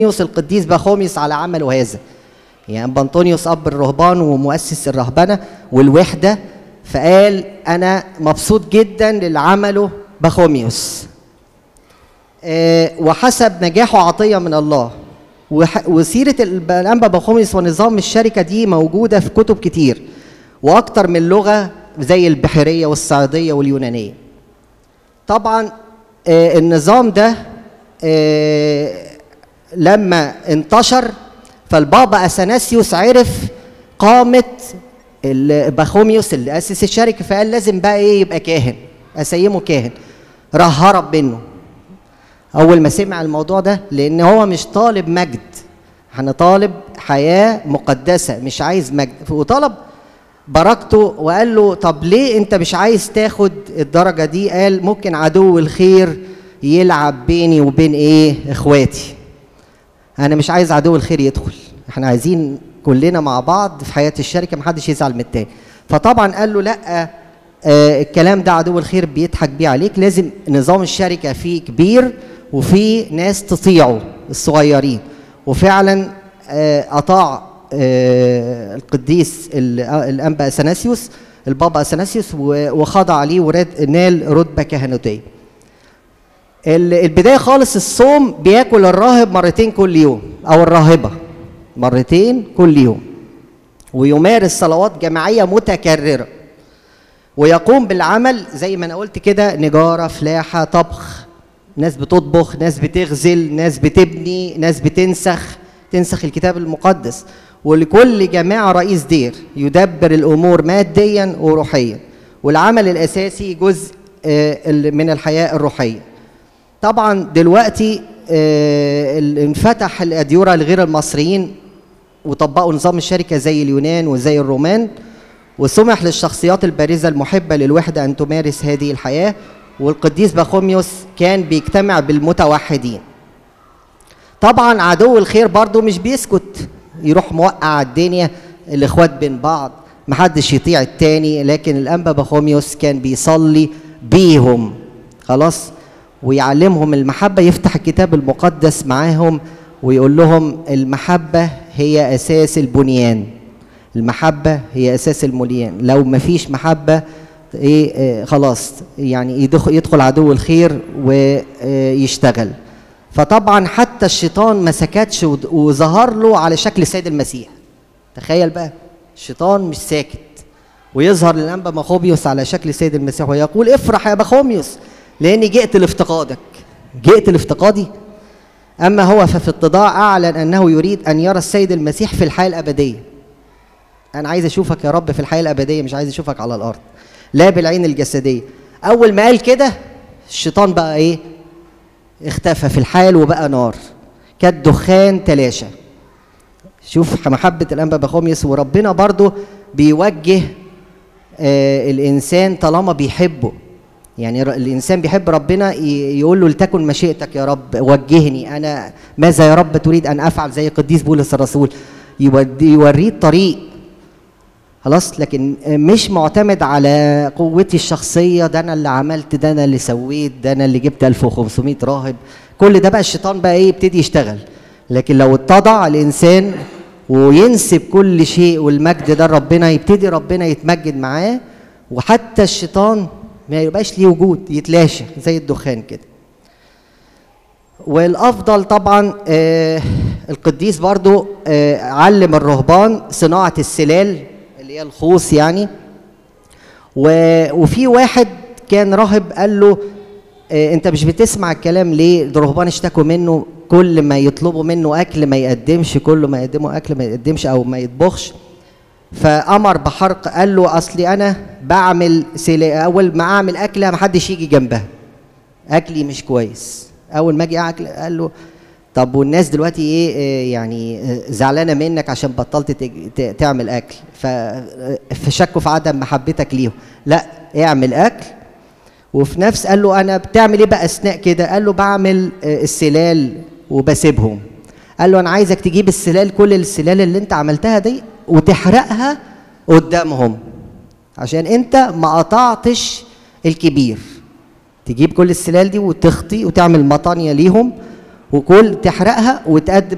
أنطونيوس القديس بخوميوس على عمله هذا يعني بنطونيوس أب الرهبان ومؤسس الرهبنة والوحدة فقال أنا مبسوط جدا للي عمله بخوميوس آه، وحسب نجاحه عطية من الله وح- وسيرة الأنبا بخوميوس ونظام الشركة دي موجودة في كتب كتير وأكتر من لغة زي البحرية والصعيدية واليونانية طبعا آه، النظام ده آه، لما انتشر فالبابا اثناسيوس عرف قامه ال- بخوميوس اللي اسس الشركه فقال لازم بقى ايه يبقى كاهن اسيمه كاهن راح هرب منه اول ما سمع الموضوع ده لان هو مش طالب مجد احنا طالب حياه مقدسه مش عايز مجد وطلب بركته وقال له طب ليه انت مش عايز تاخد الدرجه دي قال ممكن عدو الخير يلعب بيني وبين ايه اخواتي انا مش عايز عدو الخير يدخل احنا عايزين كلنا مع بعض في حياه الشركه محدش يزعل من التاني فطبعا قال له لا آه الكلام ده عدو الخير بيضحك بيه عليك لازم نظام الشركه فيه كبير وفيه ناس تطيعه الصغيرين وفعلا آه اطاع آه القديس ال- آه، الانبا اثناسيوس البابا اثناسيوس و- وخضع ليه ورد نال رتبه كهنوتيه ال- البدايه خالص الصوم بياكل الراهب مرتين كل يوم او الراهبه مرتين كل يوم ويمارس صلوات جماعيه متكرره ويقوم بالعمل زي ما انا قلت كده نجاره فلاحه طبخ ناس بتطبخ ناس بتغزل ناس بتبني ناس بتنسخ تنسخ الكتاب المقدس ولكل جماعه رئيس دير يدبر الامور ماديا وروحيا والعمل الاساسي جزء آه، ال- من الحياه الروحيه طبعا دلوقتي آه، ال- انفتح الاديره لغير المصريين وطبقوا نظام الشركه زي اليونان وزي الرومان وسمح للشخصيات البارزه المحبه للوحده ان تمارس هذه الحياه والقديس بخوميوس كان بيجتمع بالمتوحدين طبعا عدو الخير برضو مش بيسكت يروح موقع الدنيا الاخوات بين بعض محدش يطيع التاني لكن الانبا بخوميوس كان بيصلي بيهم خلاص ويعلمهم المحبة يفتح الكتاب المقدس معاهم ويقول لهم المحبة هي أساس البنيان المحبة هي أساس البنيان لو مفيش محبة إيه آه، خلاص يعني يدخل, يدخل عدو الخير ويشتغل فطبعا حتى الشيطان ما سكتش ود- وظهر له على شكل سيد المسيح تخيل بقى الشيطان مش ساكت ويظهر للانبا مخوبيوس على شكل سيد المسيح ويقول افرح يا بخوميوس لاني جئت لافتقادك جئت لافتقادي اما هو ففي اتضاع اعلن انه يريد ان يرى السيد المسيح في الحياه الابديه انا عايز اشوفك يا رب في الحياه الابديه مش عايز اشوفك على الارض لا بالعين الجسديه اول ما قال كده الشيطان بقى ايه اختفى في الحال وبقى نار كالدخان تلاشى شوف محبة الأنبا بخوميوس وربنا برضو بيوجه آه الإنسان طالما بيحبه يعني ر- الإنسان بيحب ربنا ي- يقول له لتكن مشيئتك يا رب وجهني أنا ماذا يا رب تريد أن أفعل زي قديس بولس الرسول يودي- يوريه الطريق خلاص لكن مش معتمد على قوتي الشخصية ده أنا اللي عملت ده أنا اللي سويت ده أنا اللي جبت 1500 راهب كل ده بقى الشيطان بقى إيه يبتدي يشتغل لكن لو اتضع الإنسان وينسب كل شيء والمجد ده لربنا يبتدي ربنا يتمجد معاه وحتى الشيطان ما يبقاش ليه وجود يتلاشى زي الدخان كده والافضل طبعا آه القديس برضو آه علم الرهبان صناعه السلال اللي هي الخوص يعني و- وفي واحد كان راهب قال له آه انت مش بتسمع الكلام ليه الرهبان اشتكوا منه كل ما يطلبوا منه اكل ما يقدمش كل ما يقدموا اكل ما يقدمش او ما يطبخش فامر بحرق قال له اصلي انا بعمل سلا اول ما اعمل اكله ما حدش يجي جنبها اكلي مش كويس اول ما اجي اكل قال له طب والناس دلوقتي ايه آه، يعني آه، زعلانه منك عشان بطلت تج- ت- تعمل اكل ف- آه، فشكوا في عدم محبتك ليهم لا اعمل اكل وفي نفس قال له انا بتعمل ايه بقى اثناء كده قال له بعمل آه، السلال وبسيبهم قال له انا عايزك تجيب السلال كل السلال اللي انت عملتها دي وتحرقها قدامهم عشان انت ما قطعتش الكبير تجيب كل السلال دي وتخطي وتعمل مطانية ليهم وكل تحرقها وتقدم